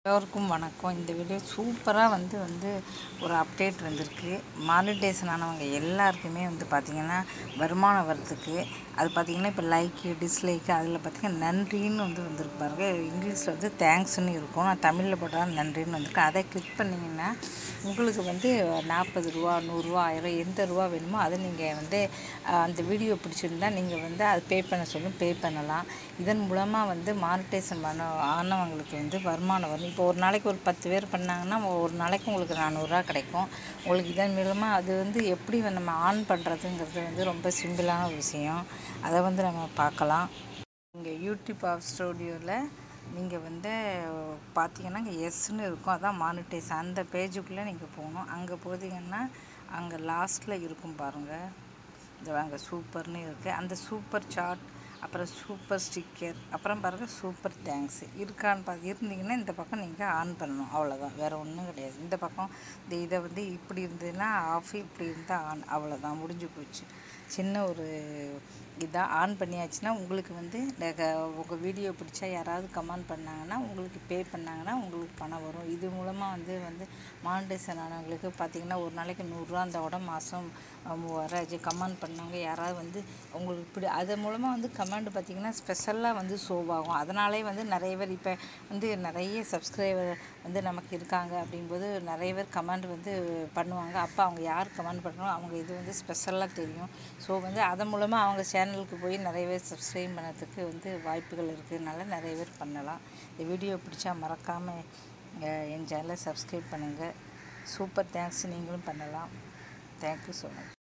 எல்லோருக்கும் வணக்கம் இந்த வீடியோ சூப்பராக வந்து வந்து ஒரு அப்டேட் வந்திருக்கு மானிட்டேஷன் ஆனவங்க எல்லாருக்குமே வந்து பார்த்திங்கன்னா வருமானம் வரத்துக்கு அது பார்த்திங்கன்னா இப்போ லைக்கு டிஸ்லைக்கு அதில் பார்த்திங்கன்னா நன்றின்னு வந்து வந்திருக்கு பாருங்க இங்கிலீஷில் வந்து தேங்க்ஸ்னு இருக்கும் நான் தமிழில் போட்டால் நன்றின்னு வந்திருக்கு அதை கிளிக் பண்ணிங்கன்னா உங்களுக்கு வந்து நாற்பது ரூபா நூறுரூவா ஆயிரம் எந்த ரூபா வேணுமோ அதை நீங்கள் வந்து அஹ், அந்த வீடியோ பிடிச்சிருந்தா நீங்கள் வந்து அதை பே பண்ண சொல்லும் பே பண்ணலாம் இதன் மூலமாக வந்து மானிட்டேஷன் பண்ண ஆனவங்களுக்கு வந்து வருமானம் வரும் இப்போ ஒரு நாளைக்கு ஒரு பத்து பேர் பண்ணாங்கன்னா ஒரு நாளைக்கு உங்களுக்கு நானூறுரூவா கிடைக்கும் உங்களுக்கு இதன் மூலமாக அது வந்து எப்படி நம்ம ஆன் பண்ணுறதுங்கிறது வந்து ரொம்ப சிம்பிளான ஒரு விஷயம் அதை வந்து நம்ம பார்க்கலாம் இங்கே யூடியூப் ஆஃப் ஸ்டூடியோவில் நீங்கள் வந்து பார்த்தீங்கன்னா இங்கே எஸ்ன்னு இருக்கும் அதான் மானிட்டைஸ் அந்த பேஜுக்குள்ளே நீங்கள் போகணும் அங்கே போதீங்கன்னா அங்கே லாஸ்ட்டில் இருக்கும் பாருங்கள் இந்த வாங்க சூப்பர்னு இருக்குது அந்த சூப்பர் சாட் அப்புறம் சூப்பர் ஸ்டிக்கர் அப்புறம் பாருங்கள் சூப்பர் தேங்க்ஸ் இருக்கான்னு பார்த்து இருந்தீங்கன்னா இந்த பக்கம் நீங்கள் ஆன் பண்ணணும் அவ்வளோதான் வேறு ஒன்றும் கிடையாது இந்த பக்கம் இந்த இதை வந்து இப்படி இருந்ததுன்னா ஆஃப் இப்படி இருந்தால் ஆன் அவ்வளோதான் முடிஞ்சு போச்சு சின்ன ஒரு இதாக ஆன் பண்ணியாச்சுன்னா உங்களுக்கு வந்து உங்கள் வீடியோ பிடிச்சா யாராவது கமெண்ட் பண்ணாங்கன்னா உங்களுக்கு பே பண்ணாங்கன்னா உங்களுக்கு பணம் வரும் இது மூலமாக வந்து வந்து மானிட்டேஷன் ஆனவங்களுக்கு பார்த்தீங்கன்னா ஒரு நாளைக்கு நூறுரூவா அந்த விட மாதம் மூவாயிரம் ஆச்சு கமெண்ட் பண்ணவங்க யாராவது வந்து உங்களுக்கு இப்படி அது மூலமாக வந்து கமெண்ட் பார்த்தீங்கன்னா ஸ்பெஷலாக வந்து ஷோவ் ஆகும் அதனாலே வந்து நிறைய பேர் இப்போ வந்து நிறைய சப்ஸ்கிரைபர் வந்து நமக்கு இருக்காங்க அப்படிங்கும்போது நிறைய பேர் கமெண்ட் வந்து பண்ணுவாங்க அப்போ அவங்க யார் கமெண்ட் பண்ணுறோம் அவங்க இது வந்து ஸ்பெஷலாக தெரியும் ஸோ வந்து அதன் மூலமாக அவங்க சேனலுக்கு போய் நிறைய பேர் சப்ஸ்கிரைப் பண்ணதுக்கு வந்து வாய்ப்புகள் இருக்கிறதுனால நிறைய பேர் பண்ணலாம் இந்த வீடியோ பிடிச்சா மறக்காமல் என் சேனலை சப்ஸ்கிரைப் பண்ணுங்கள் சூப்பர் தேங்க்ஸ் நீங்களும் பண்ணலாம் தேங்க்யூ ஸோ மச்